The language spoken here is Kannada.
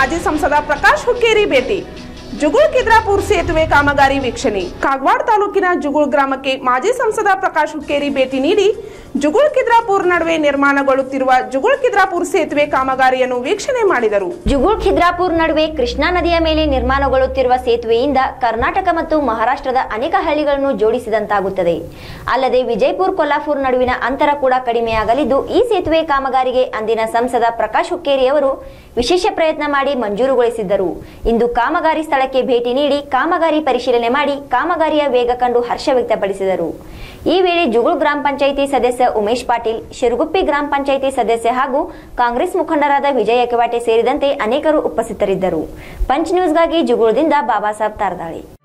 ಮಾಜಿ ಸಂಸದ ಪ್ರಕಾಶ್ ಹುಕ್ಕೇರಿ ಭೇಟಿ ಜುಗುಳ್ ಕಿದ್ರಾಪುರ್ ಸೇತುವೆ ಕಾಮಗಾರಿ ವೀಕ್ಷಣೆ ಕಾಗವಾಡ ತಾಲೂಕಿನ ಜುಗುಳ್ ಗ್ರಾಮಕ್ಕೆ ಮಾಜಿ ಸಂಸದ ಪ್ರಕಾಶ್ ಹುಕ್ಕೇರಿ ಭೇಟಿ ನೀಡಿ ಜುಗುಳ್ ಕಿದ್ರಾಪುರ್ ನಡುವೆ ನಿರ್ಮಾಣಗೊಳ್ಳುತ್ತಿರುವ ಜುಗುಳ್ ಕಿದ್ರಾಪುರ್ ಸೇತುವೆ ಕಾಮಗಾರಿಯನ್ನು ವೀಕ್ಷಣೆ ಮಾಡಿದರು ಜುಗುಳ್ ಖಿದ್ರಾಪುರ್ ನಡುವೆ ಕೃಷ್ಣಾ ನದಿಯ ಮೇಲೆ ನಿರ್ಮಾಣಗೊಳ್ಳುತ್ತಿರುವ ಸೇತುವೆಯಿಂದ ಕರ್ನಾಟಕ ಮತ್ತು ಮಹಾರಾಷ್ಟ್ರದ ಅನೇಕ ಹಳ್ಳಿಗಳನ್ನು ಜೋಡಿಸಿದಂತಾಗುತ್ತದೆ ಅಲ್ಲದೆ ವಿಜಯಪುರ್ ಕೊಲ್ಲಾಪುರ್ ನಡುವಿನ ಅಂತರ ಕೂಡ ಕಡಿಮೆಯಾಗಲಿದ್ದು ಈ ಸೇತುವೆ ಕಾಮಗಾರಿಗೆ ಅಂದಿನ ಸಂಸದ ಪ್ರಕಾಶ್ ಹುಕ್ಕೇರಿ ಅವರು ವಿಶೇಷ ಪ್ರಯತ್ನ ಮಾಡಿ ಮಂಜೂರುಗೊಳಿಸಿದ್ದರು ಇಂದು ಕಾಮಗಾರಿ ಸ್ಥಳಕ್ಕೆ ಭೇಟಿ ನೀಡಿ ಕಾಮಗಾರಿ ಪರಿಶೀಲನೆ ಮಾಡಿ ಕಾಮಗಾರಿಯ ವೇಗ ಕಂಡು ಹರ್ಷ ವ್ಯಕ್ತಪಡಿಸಿದರು ಈ ವೇಳೆ ಜುಗುಳ್ ಗ್ರಾಮ ಪಂಚಾಯಿತಿ ಸದಸ್ಯ ಉಮೇಶ್ ಪಾಟೀಲ್ ಶಿರುಗುಪ್ಪಿ ಗ್ರಾಮ ಪಂಚಾಯಿತಿ ಸದಸ್ಯ ಹಾಗೂ ಕಾಂಗ್ರೆಸ್ ಮುಖಂಡರಾದ ವಿಜಯ ಯಕವಾಟೆ ಸೇರಿದಂತೆ ಅನೇಕರು ಉಪಸ್ಥಿತರಿದ್ದರು ಪಂಚ್ ನ್ಯೂಸ್ಗಾಗಿ ಜುಗುಳದಿಂದ ಬಾಬಾ ಸಾಹೇಬ್ ತಾರದಾಳಿ